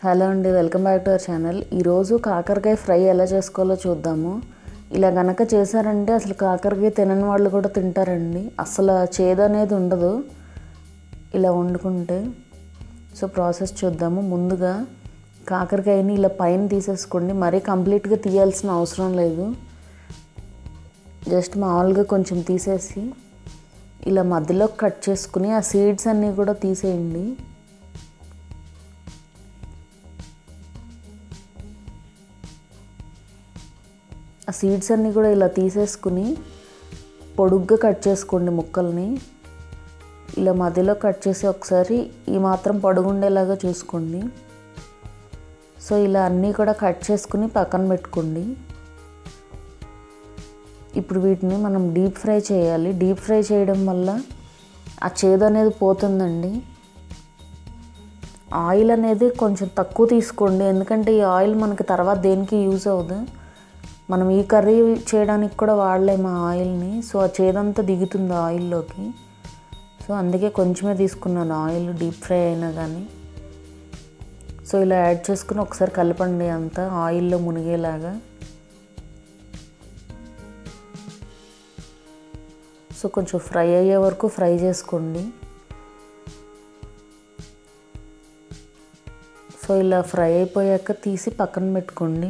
hello అండి welcome back to our channel ఈరోజు కాకరకాయ ఫ్రై ఎలా చేసుకోవాలో చూద్దాము ఇలా గనక చేశారంటే అసలు కాకరకాయ తినని వాళ్ళు కూడా తింటారండి అసలు చేదు అనేది ఉండదు ఇలా వండుకుంటే సో ప్రాసెస్ చూద్దాము ముందుగా కాకరకాయని ఇలా పైన తీసేసుకోండి మరీ కంప్లీట్గా తీయాల్సిన అవసరం లేదు జస్ట్ మామూలుగా కొంచెం తీసేసి ఇలా మధ్యలో కట్ చేసుకుని ఆ సీడ్స్ అన్నీ కూడా తీసేయండి ఆ సీడ్స్ అన్నీ కూడా ఇలా తీసేసుకుని పొడుగ్గా కట్ చేసుకోండి ముక్కల్ని ఇలా మధ్యలో కట్ చేసి ఒకసారి ఈ మాత్రం పొడుగుండేలాగా చూసుకోండి సో ఇలా అన్నీ కూడా కట్ చేసుకుని పక్కన పెట్టుకోండి ఇప్పుడు వీటిని మనం డీప్ ఫ్రై చేయాలి డీప్ ఫ్రై చేయడం వల్ల ఆ చేదు అనేది పోతుందండి ఆయిల్ అనేది కొంచెం తక్కువ తీసుకోండి ఎందుకంటే ఈ ఆయిల్ మనకి తర్వాత దేనికి యూజ్ అవ్వదు మనం ఈ కర్రీ చేయడానికి కూడా వాడలేము ఆ ఆయిల్ని సో ఆ చేదంతా దిగుతుంది ఆయిల్లోకి సో అందుకే కొంచెమే తీసుకున్నాను ఆయిల్ డీప్ ఫ్రై అయినా కానీ సో ఇలా యాడ్ చేసుకుని ఒకసారి కలపండి అంతా ఆయిల్లో మునిగేలాగా సో కొంచెం ఫ్రై అయ్యే వరకు ఫ్రై చేసుకోండి సో ఇలా ఫ్రై అయిపోయాక తీసి పక్కన పెట్టుకోండి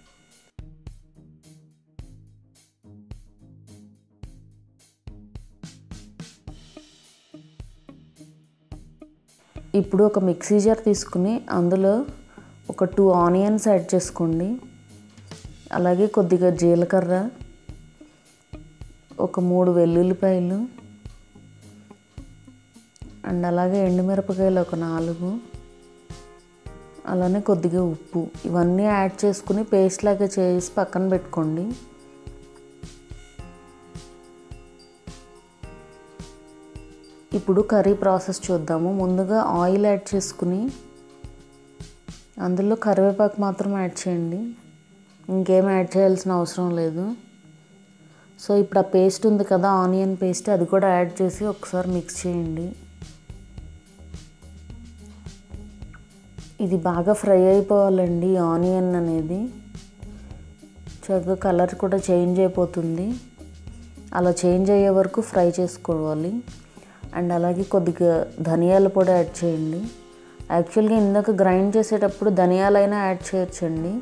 ఇప్పుడు ఒక మిక్సీ జార్ తీసుకుని అందులో ఒక టూ ఆనియన్స్ యాడ్ చేసుకోండి అలాగే కొద్దిగా జీలకర్ర ఒక మూడు వెల్లుల్లిపాయలు అండ్ అలాగే ఎండుమిరపకాయలు ఒక నాలుగు అలానే కొద్దిగా ఉప్పు ఇవన్నీ యాడ్ చేసుకుని పేస్ట్ లాగా చేసి పక్కన పెట్టుకోండి ఇప్పుడు కర్రీ ప్రాసెస్ చూద్దాము ముందుగా ఆయిల్ యాడ్ చేసుకుని అందులో కరివేపాకు మాత్రం యాడ్ చేయండి ఇంకేం యాడ్ చేయాల్సిన అవసరం లేదు సో ఇప్పుడు ఆ పేస్ట్ ఉంది కదా ఆనియన్ పేస్ట్ అది కూడా యాడ్ చేసి ఒకసారి మిక్స్ చేయండి ఇది బాగా ఫ్రై అయిపోవాలండి ఆనియన్ అనేది చక్కగా కలర్ కూడా చేంజ్ అయిపోతుంది అలా చేంజ్ అయ్యే వరకు ఫ్రై చేసుకోవాలి అండ్ అలాగే కొద్దిగా ధనియాల పొడి యాడ్ చేయండి యాక్చువల్గా ఇందాక గ్రైండ్ చేసేటప్పుడు ధనియాలైనా యాడ్ చేయొచ్చండి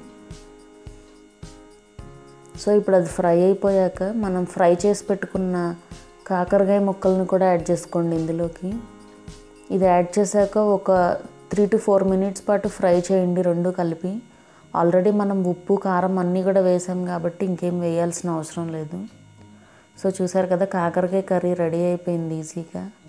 సో ఇప్పుడు అది ఫ్రై అయిపోయాక మనం ఫ్రై చేసి పెట్టుకున్న కాకరకాయ ముక్కల్ని కూడా యాడ్ చేసుకోండి ఇందులోకి ఇది యాడ్ చేశాక ఒక త్రీ టు ఫోర్ మినిట్స్ పాటు ఫ్రై చేయండి రెండు కలిపి ఆల్రెడీ మనం ఉప్పు కారం అన్నీ కూడా వేసాం కాబట్టి ఇంకేం వేయాల్సిన అవసరం లేదు సో చూసారు కదా కాకరకాయ కర్రీ రెడీ అయిపోయింది ఈజీగా